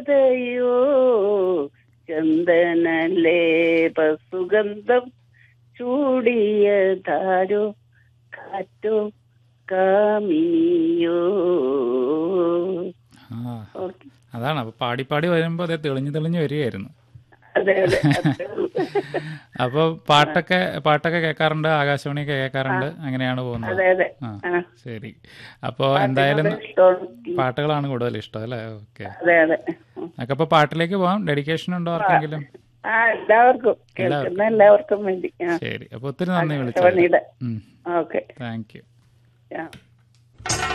അയ്യോ ചന്ദനലേപ സുഗന്ധം ചൂടിയതാരോ കാറ്റോ കാമിനിയോ ആ ഓക്കെ അതാണ് അപ്പൊ പാടി പാടി വരുമ്പോ അതെ തെളിഞ്ഞു തെളിഞ്ഞു വരികയായിരുന്നു അതെ അതെ അത്രേ ഉള്ളൂ. അപ്പൊ പാട്ടൊക്കെ പാട്ടൊക്കെ കേൾക്കാറുണ്ട് ആകാശവാണിയൊക്കെ കേൾക്കാറുണ്ട് അങ്ങനെയാണ് പോകുന്നത് അതെ അതെ ആ ആ ശരി അപ്പോ എന്തായാലും ഇഷ്ടമാണ് പാട്ടുകളാണ് കൂടുതൽ ഇഷ്ടം അല്ലേ ഓക്കെ അതെ അതെ ഉം. ഒക്കെ അപ്പൊ പാട്ടിലേക്ക് പോവാം ഡെഡിക്കേഷൻ ഉണ്ടോ ആർക്കെങ്കിലും ആ എല്ലാവർക്കും കേൾക്കുന്ന എല്ലാവർക്കും വേണ്ടി ആ ശരി അപ്പൊ ഒത്തിരി നന്ദി വിളിച്ചത് ആകാശവാണിയുടെ ഉം ഓക്കെ താങ്ക് യു ആ